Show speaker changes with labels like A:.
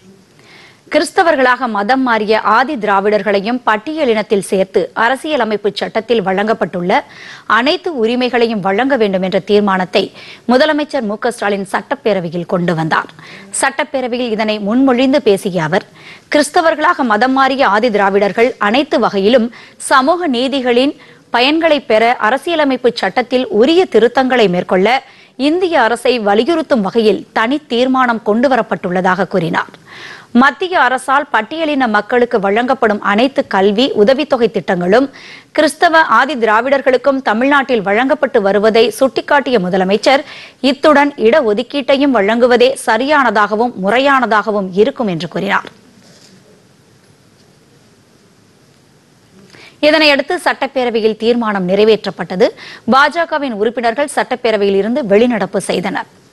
A: கிறிஸ்தவர்களாக மதம் மாறிய ஆதி திராவிடர்களையும் பட்டியலினத்தில் சேர்த்து அரசியலமைப்பு சட்டத்தில் வழங்கப்பட்டுள்ள அனைத்து உரிமைகளையும் வழங்க வேண்டும் என்ற தீர்மானத்தை முதலமைச்சர் மு க ஸ்டாலின் சட்டப்பேரவையில் கொண்டு வந்தார் சட்டப்பேரவையில் இதனை முன்மொழிந்து பேசிய அவர் கிறிஸ்தவர்களாக மதம் மாறிய ஆதி திராவிடர்கள் அனைத்து வகையிலும் சமூக நீதிகளின் பயன்களை பெற அரசியலமைப்பு சட்டத்தில் உரிய திருத்தங்களை மேற்கொள்ள இந்திய அரசை வலியுறுத்தும் வகையில் தனி தீர்மானம் கொண்டுவரப்பட்டுள்ளதாக கூறினார் மத்திய அரசால் பட்டியலின மக்களுக்கு வழங்கப்படும் அனைத்து கல்வி உதவித்தொகை திட்டங்களும் கிறிஸ்தவ ஆதி திராவிடர்களுக்கும் தமிழ்நாட்டில் வழங்கப்பட்டு வருவதை சுட்டிக்காட்டிய முதலமைச்சர் இத்துடன் இடஒதுக்கீட்டையும் வழங்குவதே சரியானதாகவும் முறையானதாகவும் இருக்கும் என்று கூறினார் இதனையடுத்து சட்டப்பேரவையில் தீர்மானம் நிறைவேற்றப்பட்டது பாஜகவின் உறுப்பினர்கள் சட்டப்பேரவையில் இருந்து வெளிநடப்பு செய்தனர்